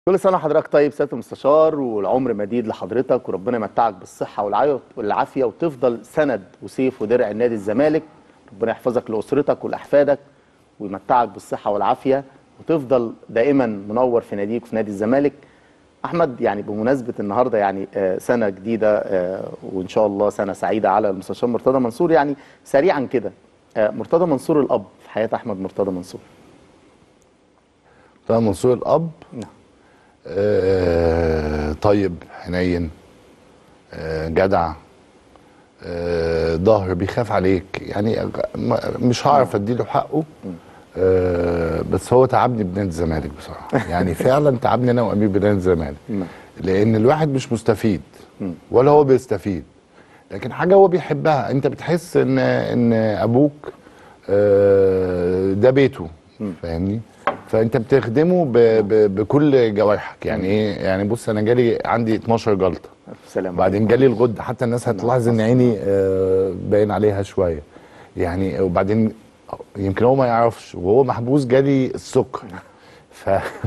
كل سنه وحضرتك طيب سياده المستشار والعمر مديد لحضرتك وربنا يمتعك بالصحه والعافيه والعافيه وتفضل سند وسيف ودرع النادي الزمالك ربنا يحفظك لاسرتك ولاحفادك ويمتعك بالصحه والعافيه وتفضل دائما منور في ناديك وفي نادي الزمالك احمد يعني بمناسبه النهارده يعني آه، سنه جديده آه، وان شاء الله سنه سعيده على المستشار مرتضى منصور يعني سريعا كده آه، مرتضى منصور الاب في حياه احمد مرتضى منصور طه منصور الاب نعم آه طيب حنين آه جدع آه ظهر بيخاف عليك يعني م- مش هعرف اديله حقه آه بس هو تعبني بنادي الزمالك بصراحه يعني فعلا تعبني انا وامير بنادي الزمالك نعم. لان الواحد مش مستفيد ولا هو بيستفيد لكن حاجه هو بيحبها انت بتحس ان ان ابوك آه، ده بيته فاهمني فانت بتخدمه ب ب بكل جوارحك يعني ايه يعني بص انا جالي عندي 12 جلطه الف سلامه وبعدين جالي الغد حتى الناس هتلاحظ ان عيني آه، باين عليها شويه يعني وبعدين يمكن هو ما يعرفش وهو محبوس جالي السكر ف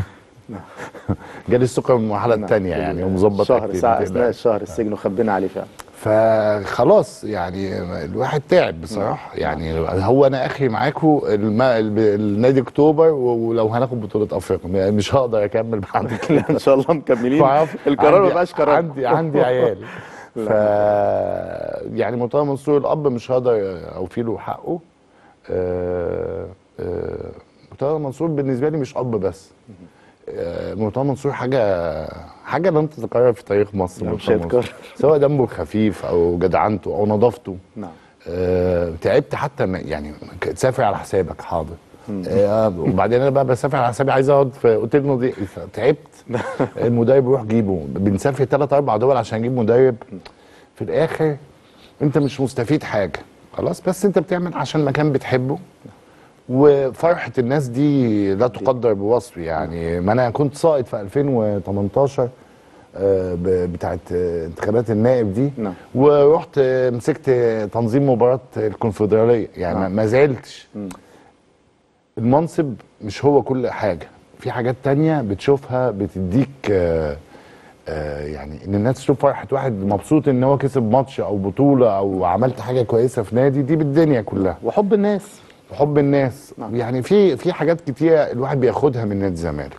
جالي السكر من المرحله الثانيه يعني ومظبط شهر أكلي، ساعه ما اثناء تقلقش. الشهر السجن وخبينا عليه فعلا فخلاص يعني الواحد تعب بصراحه يعني هو انا اخري معاكم الم... الب- النادي اكتوبر ولو هناخد بطوله افريقيا مش هقدر اكمل بعد كده لا ان شاء الله مكملين فعارف، القرار ما عندي- بقاش قرار عندي عندي عيال ف يعني مرتضى منصور الاب مش هقدر اوفي له حقه آه، آه، مرتضى منصور بالنسبه لي مش اب بس آه، مرتضى منصور حاجه حاجه لن تتكرر في تاريخ مصر لا، مش مرتضى منصور. هيتكرر. سواء دمه خفيف او جدعنته او نظافته نعم آه، تعبت حتى ما- يعني ك- تسافر على حسابك حاضر آه، وبعدين انا بقى بسافر على حسابي عايز اقعد في اوتيل نظيف تعبت المدرب يروح جيبه بنسافر ثلاث اربع دول عشان نجيب مدرب في الاخر انت مش مستفيد حاجه خلاص بس انت بتعمل عشان مكان بتحبه وفرحه الناس دي لا تقدر بوصف يعني ما انا كنت ساقط في 2018 آه، ب- بتاعت آه، انتخابات النائب دي نعم. ورحت آه، مسكت آه، تنظيم مباراه الكونفدراليه يعني نعم. ما زعلتش المنصب مش هو كل حاجه في حاجات تانية بتشوفها بتديك آه، آه، يعني ان الناس تشوف فرحه واحد مبسوط ان هو كسب ماتش او بطوله او عملت حاجه كويسه في نادي دي بالدنيا كلها وحب الناس حب الناس نعم. يعني في في حاجات كتيره الواحد بياخدها من نادي الزمالك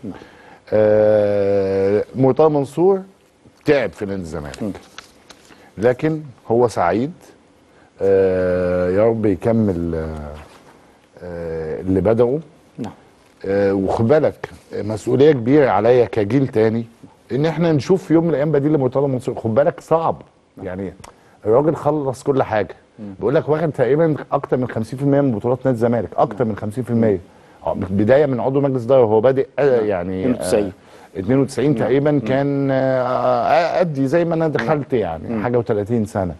آه مرتضى منصور تعب في نادي الزمالك لكن هو سعيد آه يا رب يكمل آه آه اللي بدأه نعم آه وخد بالك آه، مسؤوليه كبيره عليا كجيل تاني ان احنا نشوف في يوم من الايام بديل لمرتضى منصور خد بالك صعب يعني الراجل خلص كل حاجه بيقول لك واخد تقريبا اكتر من 50% من بطولات نادي الزمالك اكتر من 50% آه، بدايه من عضو مجلس اداره هو بادئ آه، يعني 92. آه 92 تقريبا كان آه، ادي زي ما انا دخلت يعني حاجه و30 سنه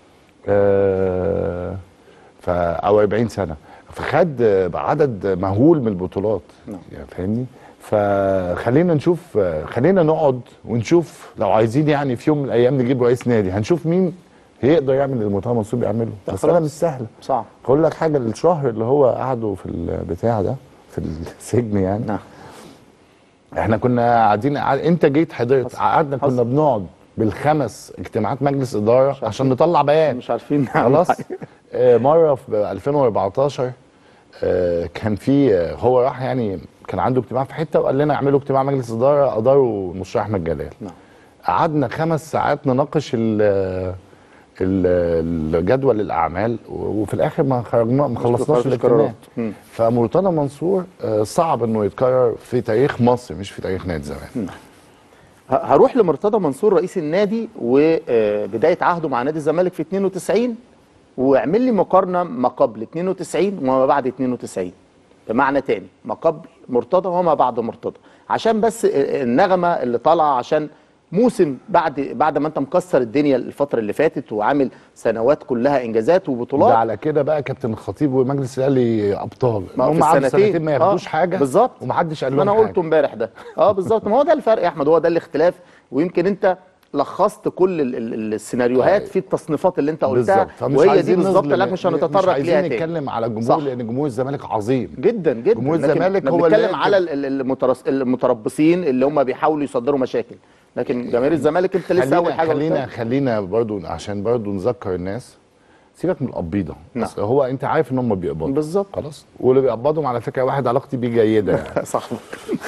آه، ف او 40 سنه فخد آه، عدد مهول من البطولات يعني فاهمني فخلينا نشوف آه، خلينا نقعد ونشوف لو عايزين يعني في يوم من الايام نجيب رئيس نادي هنشوف مين هيقدر يعمل اللي مرتضى منصور بيعمله لا بس خلاص. انا مش سهله صعب اقول لك حاجه الشهر اللي هو قعده في البتاع ده في السجن يعني نعم احنا كنا قاعدين قاعد- انت جيت حضرت قعدنا كنا حصل. بنقعد بالخمس اجتماعات مجلس اداره عشان نطلع بيان مش عارفين خلاص آه، مره في 2014 آه، كان في آه، هو راح يعني كان عنده اجتماع في حته وقال لنا اعملوا اجتماع مجلس اداره اداروا المستشار احمد جلال نعم. قعدنا خمس ساعات نناقش ال ال- الجدول الاعمال و- وفي الاخر ما خرجنا ما خلصناش خرجتش الاجتماع قرارات. مم. فمرتضى منصور آه، صعب انه يتكرر في تاريخ مصر مش في تاريخ نادي الزمالك ه- هروح لمرتضى منصور رئيس النادي وبدايه عهده مع نادي الزمالك في 92 واعمل لي مقارنه ما قبل 92 وما بعد 92 بمعنى تاني ما قبل مرتضى وما بعد مرتضى عشان بس النغمه اللي طالعه عشان موسم بعد بعد ما انت مكسر الدنيا الفتره اللي فاتت وعامل سنوات كلها انجازات ده وبطولات على كده بقى كابتن الخطيب ومجلس الاهلي ابطال ما هو هم في قعدوا السنتين. سنتين ما ياخدوش آه، حاجه بالظبط. ومحدش قال ما لهم انا حاجه قلته امبارح ده اه بالظبط ما هو ده الفرق يا احمد هو ده الاختلاف ويمكن انت لخصت كل ال- ال- السيناريوهات في التصنيفات اللي انت قلتها بالظبط فمش وهي دي عايزين بالظبط نظلم- اللي مش هنتطرق عايزين ليها تاني نتكلم على الجمهور صح. لان جمهور الزمالك عظيم جدا جدا جمهور لكن الزمالك احنا هو اللي بنتكلم يمكن- على ال- ال- المترس- المتربصين اللي هم بيحاولوا يصدروا مشاكل لكن جماهير الزمالك انت لسه اول خلينا حاجه خلينا قلتها. خلينا برضو عشان برضو نذكر الناس سيبك من القبيضه نعم. أصل هو انت عارف ان هم بيقبضوا بالظبط. خلاص واللي بيقبضهم على فكره واحد علاقتي بيه جيده يعني صاحبك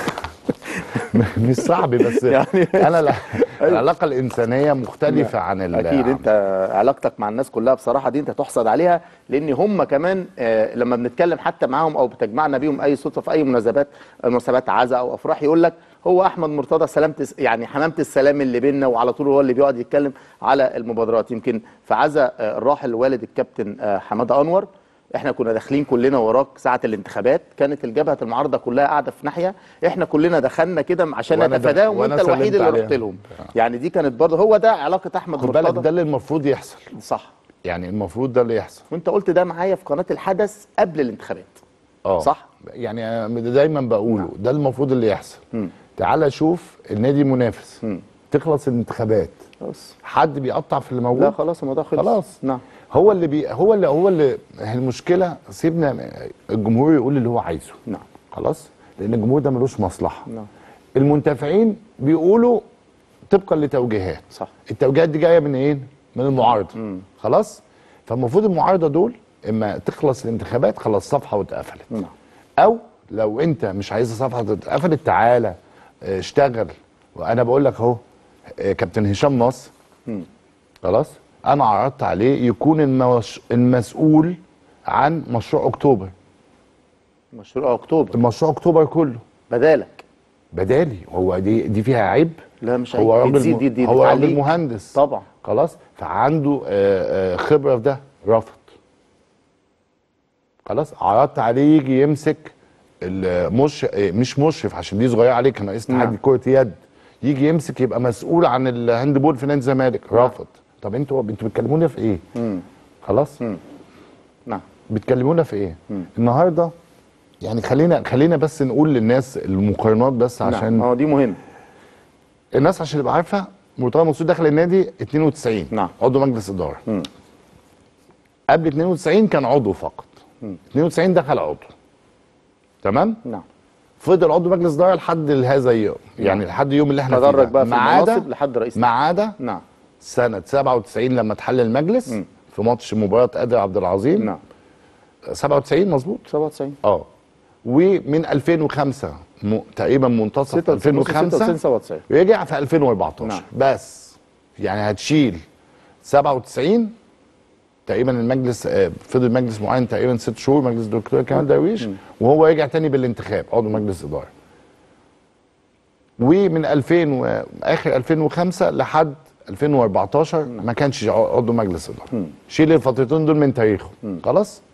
مش صاحبي بس يعني- يعني انا لا العلاقه الانسانيه مختلفه عن ال- اكيد انت علاقتك مع الناس كلها بصراحه دي انت تحسد عليها لان هم كمان آه، لما بنتكلم حتى معاهم او بتجمعنا بيهم اي صدفه في اي مناسبات مناسبات عزاء او افراح يقول لك هو احمد مرتضى سلامه الس- يعني حمامه السلام اللي بيننا وعلى طول هو اللي بيقعد يتكلم على المبادرات يمكن في عزاء آه، الراحل والد الكابتن آه، حماده انور احنا كنا داخلين كلنا وراك ساعه الانتخابات كانت الجبهه المعارضه كلها قاعده في ناحيه احنا كلنا دخلنا كده عشان وأنا ده- نتفاداهم وأنا وانت الوحيد سلمت اللي عليها. رحت لهم يعني دي كانت برضه هو ده علاقه احمد خد بالك مرتضى ده اللي المفروض يحصل صح يعني المفروض ده اللي يحصل وانت قلت ده معايا في قناه الحدث قبل الانتخابات اه صح. يعني أنا دايما بقوله ده المفروض اللي يحصل تعال شوف النادي منافس تخلص الانتخابات خلاص حد بيقطع في اللي موجود لا خلاص الموضوع خلص خلاص نعم هو اللي بي هو اللي هو اللي المشكله سيبنا الجمهور يقول اللي هو عايزه نعم خلاص لان الجمهور ده ملوش مصلحه نعم المنتفعين بيقولوا طبقا لتوجيهات صح التوجيهات دي جايه من ايه من المعارضه خلاص فالمفروض المعارضه دول اما تخلص الانتخابات خلاص صفحه واتقفلت نعم او لو انت مش عايز صفحه تتقفل تعالى اه، اشتغل وانا بقول لك اهو اه، كابتن هشام نصر خلاص انا عرضت عليه يكون المش... المسؤول عن مشروع اكتوبر مشروع اكتوبر مشروع اكتوبر كله بدالك بدالي هو دي دي فيها عيب لا مش هو عيب. راجل بتزيد م... دي- دي هو راجل بتعليك. مهندس طبعا خلاص فعنده آه، آه، خبره في ده رفض خلاص عرضت عليه يجي يمسك المش آه، مش مشرف عشان دي صغيره عليه كان رئيس اتحاد نعم. كره يد يجي يمسك يبقى مسؤول عن الهاندبول في نادي الزمالك رفض طب انتوا انتوا بتكلمونا في ايه؟ خلاص نعم بتكلمونا في ايه؟ النهارده يعني خلينا خلينا بس نقول للناس المقارنات بس عشان نعم اه دي مهم الناس عشان تبقى عارفه مرتضى منصور دخل النادي 92 نعم. عضو مجلس اداره قبل 92 كان عضو فقط 92 دخل عضو تمام نعم فضل عضو مجلس اداره لحد هذا اليوم يعني لحد اليوم اللي احنا فيه تدرج ده. بقى في ما عدا المناصب لحد رئيس ما عدا نعم سنه 97 لما اتحل المجلس في ماتش مباراه قادر عبد العظيم نعم 97 مظبوط 97 اه ومن 2005 م... تقريبا منتصف 96 2005 97 رجع في 2014 نعم. بس يعني هتشيل 97 تقريبا المجلس آه، فضل مجلس معين تقريبا ست شهور مجلس الدكتور كمال درويش وهو رجع تاني بالانتخاب عضو مجلس اداره ومن 2000 و... اخر 2005 لحد 2014 ما كانش عضو مجلس اداره شيل الفترتين دول من تاريخه خلاص